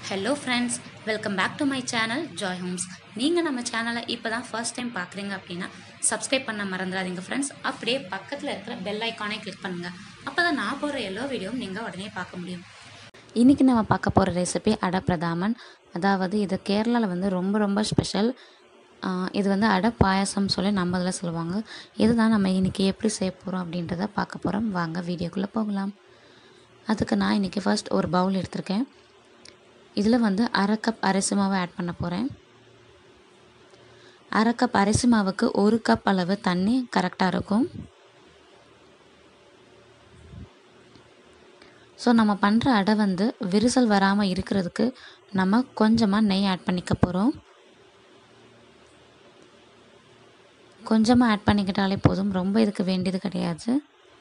hello friends welcome back to my channel Joy Homes நீங்கள் நம்ம சேனலை இப்போ தான் ஃபர்ஸ்ட் டைம் பார்க்குறீங்க அப்படின்னா சப்ஸ்கிரைப் பண்ண மறந்துடாதீங்க ஃப்ரெண்ட்ஸ் அப்படியே பக்கத்தில் இருக்கிற பெல் ஐக்கானை கிளிக் பண்ணுங்கள் அப்போ தான் நான் போடுற எல்லா வீடியோவும் நீங்கள் உடனே பார்க்க முடியும் இன்றைக்கி நம்ம பார்க்க போகிற ரெசிபி அடப்பிரதாமன் அதாவது இது கேரளாவில் வந்து ரொம்ப ரொம்ப ஸ்பெஷல் இது வந்து அடை பாயாசம் சொல்லி நம்ம இதில் சொல்லுவாங்க இதுதான் நம்ம இன்றைக்கி எப்படி செய்ய போகிறோம் அப்படின்றத பார்க்க போகிறோம் வாங்க வீடியோக்குள்ளே போகலாம் அதுக்கு நான் இன்றைக்கி ஃபர்ஸ்ட் ஒரு பவுல் எடுத்திருக்கேன் இதில் வந்து அரை கப் அரிசி மாவை ஆட் பண்ண போகிறேன் அரை கப் அரிசி மாவுக்கு ஒரு கப் அளவு தண்ணி கரெக்டாக இருக்கும் ஸோ நம்ம பண்ணுற அடை வந்து விரிசல் வராமல் இருக்கிறதுக்கு நம்ம கொஞ்சமாக நெய் ஆட் பண்ணிக்க போகிறோம் கொஞ்சமாக ஆட் பண்ணிக்கிட்டாலே போதும் ரொம்ப இதுக்கு வேண்டியது கிடையாது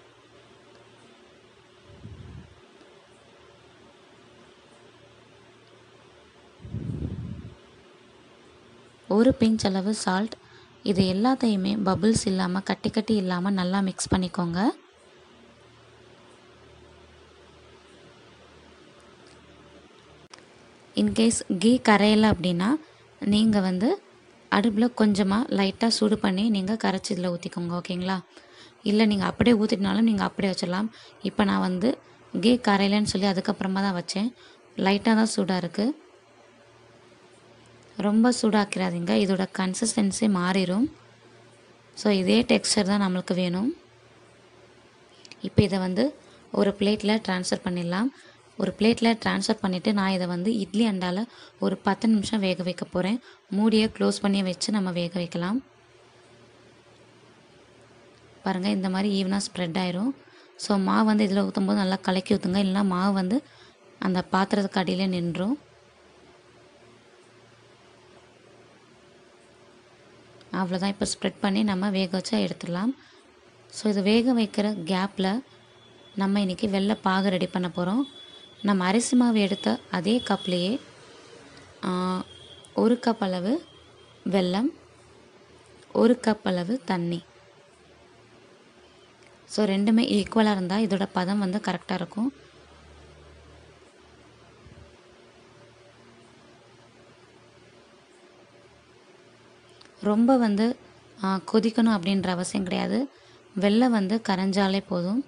ஒரு பிஞ்ச் அளவு சால்ட் இது எல்லாத்தையுமே பபுள்ஸ் இல்லாமல் கட்டி கட்டி இல்லாமல் நல்லா மிக்ஸ் பண்ணிக்கோங்க இன்கேஸ் கீ கரையலை அப்படின்னா நீங்கள் வந்து அடுப்பில் கொஞ்சமாக லைட்டாக சூடு பண்ணி நீங்கள் கரைச்சி இதில் ஊற்றிக்கோங்க ஓகேங்களா இல்லை நீங்கள் அப்படியே ஊற்றிட்டினாலும் நீங்கள் அப்படியே வச்சிடலாம் இப்போ நான் வந்து கீ கரையலைன்னு சொல்லி அதுக்கப்புறமா தான் வச்சேன் லைட்டாக தான் சூடாக இருக்குது ரொம்ப சூடாக்கிறாதீங்க இதோட கன்சிஸ்டன்சி மாறிடும் ஸோ இதே டெக்ஸ்டர் தான் நம்மளுக்கு வேணும் இப்போ இதை வந்து ஒரு பிளேட்டில் ட்ரான்ஸ்ஃபர் பண்ணிடலாம் ஒரு பிளேட்டில் ட்ரான்ஸ்ஃபர் பண்ணிவிட்டு நான் இதை வந்து இட்லி அண்டால் ஒரு பத்து நிமிஷம் வேக வைக்க போகிறேன் மூடியை க்ளோஸ் பண்ணி வச்சு நம்ம வேக வைக்கலாம் பாருங்கள் இந்த மாதிரி ஈவனாக ஸ்ப்ரெட் ஆயிரும் ஸோ மாவு வந்து இதில் ஊற்றும் போது நல்லா கலக்கி ஊற்றுங்க இல்லைனா மாவு வந்து அந்த பாத்திரத்துக்கு அடியிலே நின்றும் அவ்வளோதான் இப்போ ஸ்ப்ரெட் பண்ணி நம்ம வேக வச்சா எடுத்துடலாம் ஸோ இது வேக வைக்கிற கேப்பில் நம்ம இன்றைக்கி வெள்ளை பாகு ரெடி பண்ண போகிறோம் நம்ம அரிசி மாவு எடுத்த அதே கப்லேயே ஒரு கப் அளவு வெல்லம் ஒரு கப் அளவு தண்ணி ஸோ ரெண்டுமே ஈக்குவலாக இருந்தால் இதோட பதம் வந்து கரெக்டாக இருக்கும் ரொம்ப வந்து கொதிக்கணும் அப்படின்ற அவசியம் கிடையாது வெள்ளை வந்து கரைஞ்சாலே போதும்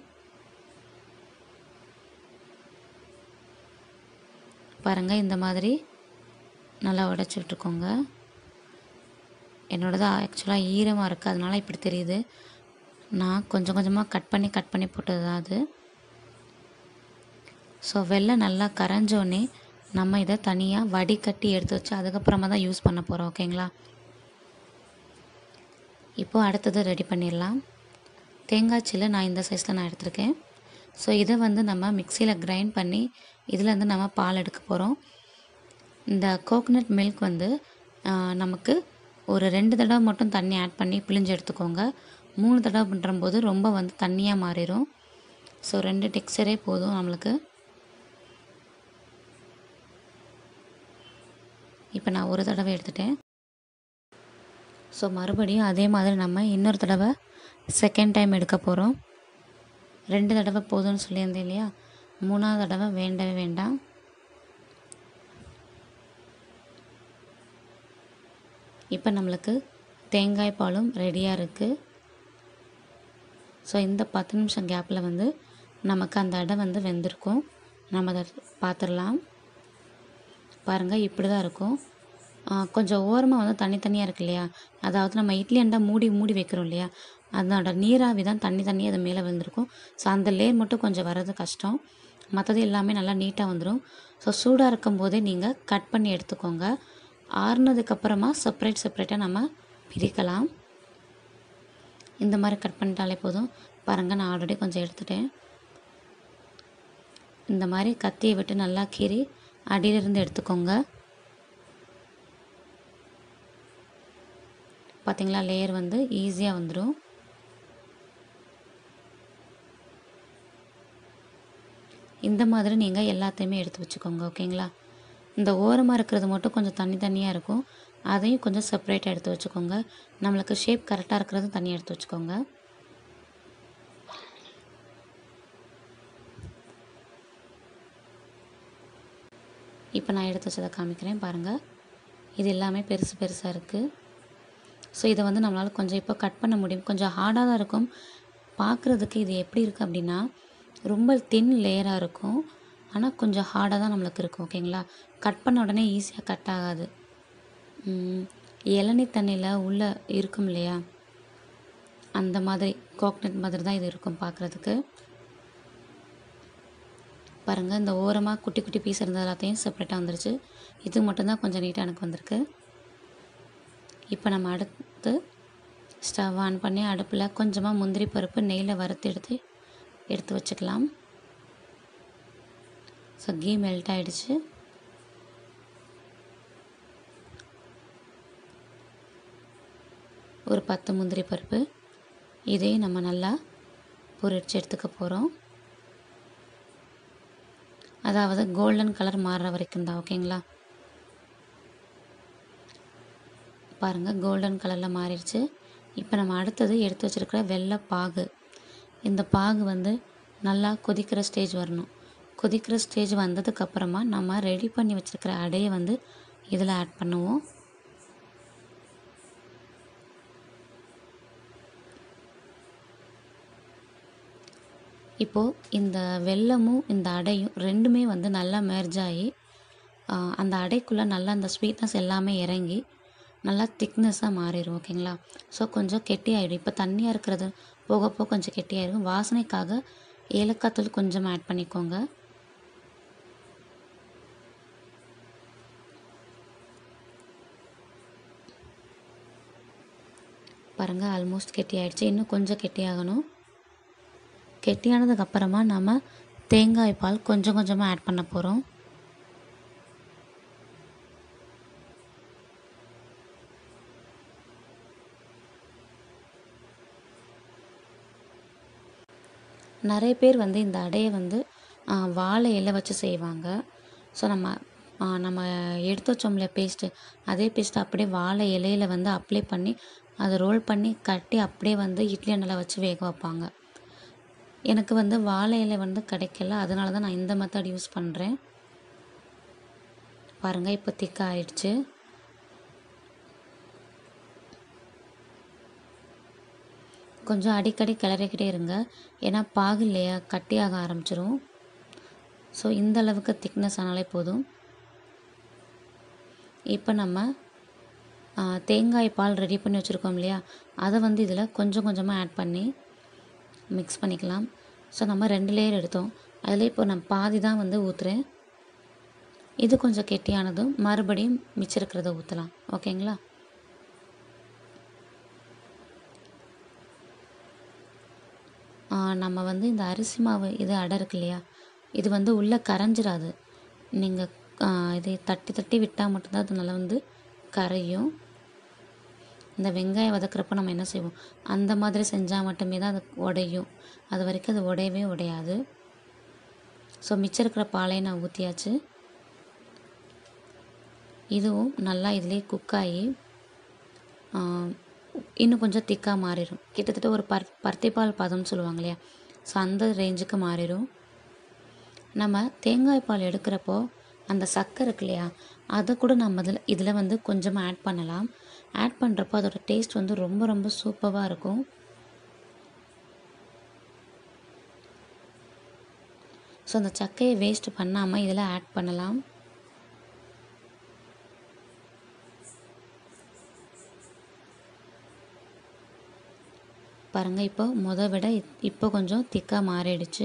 பாருங்கள் இந்த மாதிரி நல்லா உடச்சி விட்டுக்கோங்க என்னோடது ஆக்சுவலாக ஈரமாக இருக்குது அதனால் இப்படி தெரியுது நான் கொஞ்சம் கொஞ்சமாக கட் பண்ணி கட் பண்ணி போட்டது தான் அது ஸோ வெள்ளை நல்லா கரைஞ்சோடனே நம்ம இதை தனியாக வடிகட்டி எடுத்து வச்சு அதுக்கப்புறமா தான் யூஸ் பண்ண போகிறோம் ஓகேங்களா இப்போது அடுத்தது ரெடி பண்ணிடலாம் தேங்காய் சில்லு நான் இந்த சைஸில் நான் எடுத்திருக்கேன் ஸோ இதை வந்து நம்ம மிக்சியில் கிரைண்ட் பண்ணி இதில் வந்து நம்ம பால் எடுக்க போகிறோம் இந்த கோகனட் மில்க் வந்து நமக்கு ஒரு ரெண்டு தடவை மட்டும் தண்ணி ஆட் பண்ணி பிழிஞ்சு எடுத்துக்கோங்க மூணு தடவை பண்ணுறம்போது ரொம்ப வந்து தண்ணியாக மாறிடும் ஸோ ரெண்டு டெக்ஸ்டரே போதும் நம்மளுக்கு இப்போ நான் ஒரு தடவை எடுத்துட்டேன் ஸோ மறுபடியும் அதே மாதிரி நம்ம இன்னொரு தடவை செகண்ட் டைம் எடுக்க போகிறோம் ரெண்டு தடவை போதும்னு சொல்லியிருந்தேன் இல்லையா மூணாவது தடவை வேண்டவே வேண்டாம் இப்போ நம்மளுக்கு தேங்காய் பாலும் ரெடியாக இருக்குது ஸோ இந்த பத்து நிமிஷம் கேப்பில் வந்து நமக்கு அந்த அடை வந்து வெந்திருக்கும் நம்ம அதை பார்த்துடலாம் பாருங்கள் இப்படி தான் இருக்கும் கொஞ்சம் ஓரமாக வந்து தனித்தனியாக இருக்கு இல்லையா அதாவது நம்ம இட்லி அண்டா மூடி மூடி வைக்கிறோம் இல்லையா அதனோட நீராவி தான் தண்ணி தண்ணி அது மேலே வந்திருக்கும் ஸோ அந்த லேயர் மட்டும் கொஞ்சம் வர்றது கஷ்டம் மற்றது எல்லாமே நல்லா நீட்டாக வந்துடும் ஸோ சூடாக இருக்கும் போதே நீங்கள் கட் பண்ணி எடுத்துக்கோங்க ஆறுனதுக்கப்புறமா செப்பரேட் செப்பரேட்டாக நம்ம பிரிக்கலாம் இந்த மாதிரி கட் பண்ணிட்டாலே போதும் பாருங்கள் நான் ஆல்ரெடி கொஞ்சம் எடுத்துட்டேன் இந்த மாதிரி கத்தியை விட்டு நல்லா கீறி அடியிலிருந்து எடுத்துக்கோங்க பார்த்திங்களா லேயர் வந்து ஈஸியாக வந்துடும் இந்த மாதிரி நீங்கள் எல்லாத்தையுமே எடுத்து வச்சுக்கோங்க ஓகேங்களா இந்த ஓரமாக இருக்கிறது மட்டும் கொஞ்சம் தண்ணி தண்ணியாக இருக்கும் அதையும் கொஞ்சம் செப்பரேட்டாக எடுத்து வச்சுக்கோங்க நம்மளுக்கு ஷேப் கரெக்டாக இருக்கிறது தனியாக எடுத்து வச்சுக்கோங்க இப்போ நான் எடுத்து வச்சதை காமிக்கிறேன் பாருங்கள் இது எல்லாமே பெருசு பெருசாக இருக்குது ஸோ இதை வந்து நம்மளால் கொஞ்சம் இப்போ கட் பண்ண முடியும் கொஞ்சம் ஹார்டாக தான் இருக்கும் பார்க்குறதுக்கு இது எப்படி இருக்குது அப்படின்னா ரொம்ப தின் லேயராக இருக்கும் ஆனால் கொஞ்சம் ஹார்டாக தான் நம்மளுக்கு இருக்கும் ஓகேங்களா கட் பண்ண உடனே ஈஸியாக கட் ஆகாது ம், இளநீ தண்ணியில் உள்ளே இருக்கும் இல்லையா அந்த மாதிரி கோக்னட் மாதிரி தான் இது இருக்கும் பார்க்குறதுக்கு பாருங்கள் இந்த ஓரமாக குட்டி குட்டி பீஸ் இருந்தது எல்லாத்தையும் செப்பரேட்டாக வந்துருச்சு இது மட்டும்தான் கொஞ்சம் நீட்டாக எனக்கு வந்திருக்கு இப்போ நம்ம அடுத்து ஸ்டவ் ஆன் பண்ணி அடுப்பில் கொஞ்சமாக முந்திரி பருப்பு நெய்யில் வறுத்து எடுத்து எடுத்து வச்சுக்கலாம் ஸோ கீ மெல்ட் ஆகிடுச்சு ஒரு பத்து முந்திரி பருப்பு இதையும் நம்ம நல்லா பொரிச்சு எடுத்துக்க போகிறோம் அதாவது கோல்டன் கலர் மாறுற வரைக்கும் தான் ஓகேங்களா பாருங்கள் கோல்டன் கலரில் மாறிடுச்சு இப்போ நம்ம அடுத்தது எடுத்து வச்சிருக்கிற வெள்ளை பாகு இந்த பாகு வந்து நல்லா கொதிக்கிற ஸ்டேஜ் வரணும் கொதிக்கிற ஸ்டேஜ் வந்ததுக்கப்புறமா நம்ம ரெடி பண்ணி வச்சிருக்கிற அடையை வந்து இதில் ஆட் பண்ணுவோம் இப்போது இந்த வெல்லமும் இந்த அடையும் ரெண்டுமே வந்து நல்லா மெர்ஜ் ஆகி ஆ, அந்த அடைக்குள்ளே நல்லா அந்த ஸ்வீட்னஸ் எல்லாமே இறங்கி நல்லா திக்னஸாக மாறிடும் ஓகேங்களா ஸோ கொஞ்சம் கெட்டியாயிடும் இப்போ தண்ணியாக இருக்கிறது போக போக கொஞ்சம் கெட்டியாயிடும் வாசனைக்காக ஏலக்காய் தூள் கொஞ்சம் ஆட் பண்ணிக்கோங்க பாருங்கள் ஆல்மோஸ்ட் கெட்டி ஆயிடுச்சு இன்னும் கொஞ்சம் கெட்டியாகணும் கெட்டியானதுக்கு அப்புறமா நம்ம தேங்காய் பால் கொஞ்சம் கொஞ்சமாக ஆட் பண்ண போகிறோம் நிறைய பேர் வந்து இந்த அடையை வந்து ஆ, வாழை இலை வச்சு செய்வாங்க ஸோ நம்ம ஆ, நம்ம எடுத்து வச்சோம் இல்லையா பேஸ்ட்டு அதே பேஸ்ட்டு அப்படியே வாழை இலையில வந்து அப்ளை பண்ணி அதை ரோல் பண்ணி கட்டி அப்படியே வந்து இட்லி எண்ணெயில் வச்சு வேக வைப்பாங்க எனக்கு வந்து வாழை இலை வந்து கிடைக்கல அதனால தான் நான் இந்த மெத்தட் யூஸ் பண்ணுறேன் பாருங்கள் இப்போ திக்காக ஆயிடுச்சு கொஞ்சம் அடிக்கடி கிளறிக்கிட்டே இருங்க ஏன்னா பாகு இல்லையா கட்டியாக ஆரம்பிச்சிரும் ஸோ இந்த அளவுக்கு திக்னஸ் ஆனாலே போதும் இப்போ நம்ம ஆ, தேங்காய் பால் ரெடி பண்ணி வச்சுருக்கோம் இல்லையா அதை வந்து இதில் கொஞ்சம் கொஞ்சமாக ஆட் பண்ணி மிக்ஸ் பண்ணிக்கலாம் ஸோ நம்ம ரெண்டு லேயர் எடுத்தோம் அதில் இப்போ நான் பாதி தான் வந்து ஊற்றுறேன் இது கொஞ்சம் கெட்டியானதும் மறுபடியும் மிச்சம் இருக்கிறத ஊற்றலாம் ஓகேங்களா ஆ, நம்ம வந்து இந்த அரிசி மாவு இது அடை இருக்கு இல்லையா இது வந்து உள்ளே கரைஞ்சிராது நீங்கள் இதை தட்டி தட்டி விட்டால் மட்டும்தான் அது நல்லா வந்து கரையும் இந்த வெங்காயம் வதக்குறப்போ நம்ம என்ன செய்வோம் அந்த மாதிரி செஞ்சால் மட்டுமே தான் அது உடையும் அது வரைக்கும் அது உடையவே உடையாது ஸோ மிச்சம் இருக்கிற பாலையை நான் ஊற்றியாச்சு இதுவும் நல்லா இதுலேயே குக் ஆகி ஆ, இன்னும் கொஞ்சம் திக்காக மாறிடும் கிட்டத்தட்ட ஒரு பர் பருத்திப்பால் பதம்னு சொல்லுவாங்க இல்லையா ஸோ அந்த ரேஞ்சுக்கு மாறிடும் நம்ம தேங்காய் பால் எடுக்கிறப்போ அந்த சக்கரை இருக்கு இல்லையா அதை கூட நம்ம இதில் இதில் வந்து கொஞ்சமாக ஆட் பண்ணலாம் ஆட் பண்ணுறப்போ அதோட டேஸ்ட் வந்து ரொம்ப ரொம்ப சூப்பராக இருக்கும் ஸோ அந்த சக்கையை வேஸ்ட் பண்ணாமல் இதில் ஆட் பண்ணலாம் பாருங்கள் இப்போ முத விட இப்- இப்போ கொஞ்சம் திக்காக மாறிடுச்சு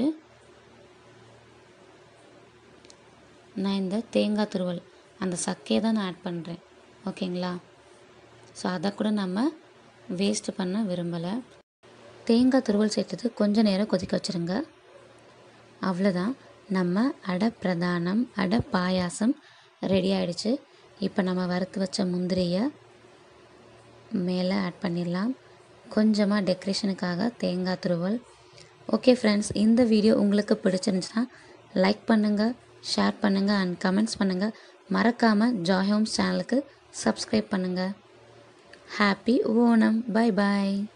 நான் இந்த தேங்காய் துருவல் அந்த சக்கையை தான் நான் ஆட் பண்ணுறேன் ஓகேங்களா ஸோ அதை கூட நம்ம வேஸ்ட் பண்ண விரும்பலை தேங்காய் துருவல் சேர்த்தது கொஞ்சம் நேரம் கொதிக்க வச்சுருங்க அவ்வளோதான் நம்ம அடை பிரதானம் அடை பாயாசம் ரெடி ஆயிடுச்சு இப்போ நம்ம வறுத்து வச்ச முந்திரியை மேலே ஆட் பண்ணிடலாம் கொஞ்சமாக டெக்கரேஷனுக்காக தேங்காய் துருவல் ஓகே ஃப்ரெண்ட்ஸ் இந்த வீடியோ உங்களுக்கு பிடிச்சிருந்துச்சுன்னா லைக் பண்ணுங்கள் ஷேர் பண்ணுங்கள் அண்ட் கமெண்ட்ஸ் பண்ணுங்கள் மறக்காமல் ஜாய் ஹோம்ஸ் சேனலுக்கு சப்ஸ்கிரைப் பண்ணுங்கள் ஹாப்பி ஓணம் பை பாய்